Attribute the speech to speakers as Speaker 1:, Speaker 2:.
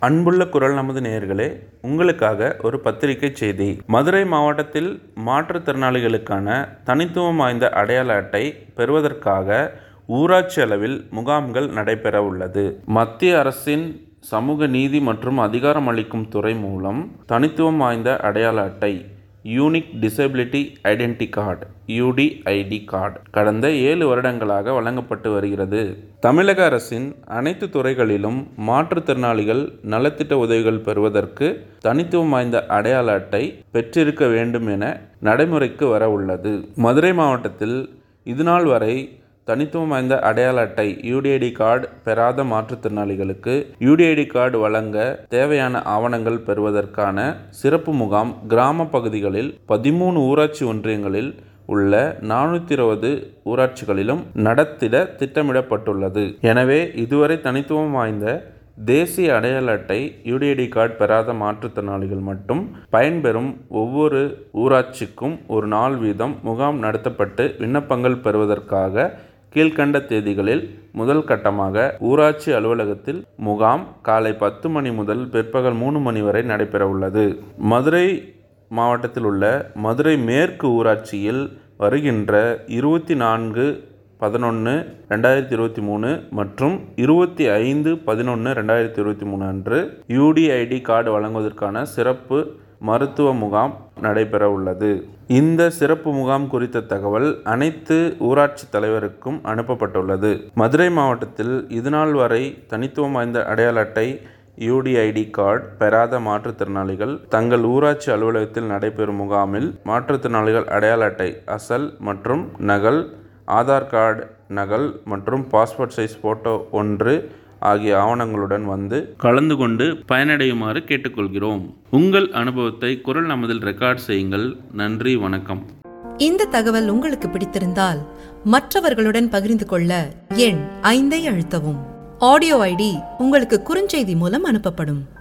Speaker 1: அன்புள்ள குரல் நமது நேயர்களே உங்களுக்காக ஒரு பத்திரிகை செய்தி மதுரை மாவட்டத்தில் மாற்றுத்திறனாளிகளுக்கான தனித்துவம் வாய்ந்த அடையாள அட்டை பெறுவதற்காக ஊராட்சி அளவில் முகாம்கள் நடைபெற உள்ளது மத்திய அரசின் சமூக நீதி மற்றும் அதிகாரமளிக்கும் துறை மூலம் தனித்துவம் வாய்ந்த அடையாள அட்டை unique disability identity card UDID card கடந்த ஏழு வருடங்களாக வழங்கப்பட்டு வருகிறது தமிழக அரசின் அனைத்து துறைகளிலும் மாற்றுத்திறனாளிகள் நலத்திட்ட உதவிகள் பெறுவதற்கு தனித்துவம் வாய்ந்த அடையாள அட்டை பெற்றிருக்க வேண்டும் என நடைமுறைக்கு வர உள்ளது மதுரை மாவட்டத்தில் இதுநாள் வரை தனித்துவம் வாய்ந்த அடையாள அட்டை யூடிஐடி கார்டு பெறாத மாற்றுத்திறனாளிகளுக்கு யூடிஐடி கார்டு வழங்க தேவையான ஆவணங்கள் பெறுவதற்கான சிறப்பு முகாம் கிராம பகுதிகளில் பதிமூணு ஊராட்சி ஒன்றியங்களில் உள்ள நானூற்றி இருபது ஊராட்சிகளிலும் நடத்திட திட்டமிடப்பட்டுள்ளது எனவே இதுவரை தனித்துவம் வாய்ந்த தேசிய அடையாள அட்டை யூடிஐடி கார்டு பெறாத மாற்றுத்திறனாளிகள் மட்டும் பயன்பெறும் ஒவ்வொரு ஊராட்சிக்கும் ஒரு நாள் வீதம் முகாம் நடத்தப்பட்டு விண்ணப்பங்கள் பெறுவதற்காக கீழ்கண்ட தேதிகளில் முதல் கட்டமாக ஊராட்சி அலுவலகத்தில் முகாம் காலை பத்து மணி முதல் பிற்பகல் மூணு மணி வரை நடைபெற உள்ளது மதுரை மாவட்டத்தில் உள்ள மதுரை மேற்கு ஊராட்சியில் வருகின்ற இருபத்தி நான்கு பதினொன்று ரெண்டாயிரத்தி இருபத்தி மூணு மற்றும் இருபத்தி ஐந்து பதினொன்று ரெண்டாயிரத்தி இருபத்தி மூணு அன்று யூடிஐடி கார்டு வழங்குவதற்கான சிறப்பு மருத்துவ முகாம் நடைபெற உள்ளது இந்த சிறப்பு முகாம் குறித்த தகவல் அனைத்து ஊராட்சி தலைவருக்கும் அனுப்பப்பட்டுள்ளது மதுரை மாவட்டத்தில் இதுநாள் வரை தனித்துவம் வாய்ந்த அடையாள அட்டை யூடிஐடி கார்டு பெறாத மாற்றுத்திறனாளிகள் தங்கள் ஊராட்சி அலுவலகத்தில் நடைபெறும் முகாமில் மாற்றுத்திறனாளிகள் அடையாள அட்டை அசல் மற்றும் நகல் ஆதார் கார்டு நகல் மற்றும் பாஸ்போர்ட் சைஸ் ஃபோட்டோ ஒன்று ஆகிய ஆவணங்களுடன் வந்து கலந்து கொண்டு பயனடையுமாறு கேட்டுக்கொள்கிறோம் உங்கள் அனுபவத்தை குரல் நமதில் ரெக்கார்ட் செய்யுங்கள் நன்றி வணக்கம்
Speaker 2: இந்த தகவல் உங்களுக்கு பிடித்திருந்தால் மற்றவர்களுடன் பகிர்ந்து கொள்ள எண் ஐந்தை அழுத்தவும் ஆடியோ ஐடி உங்களுக்கு குறுஞ்செய்தி மூலம் அனுப்பப்படும்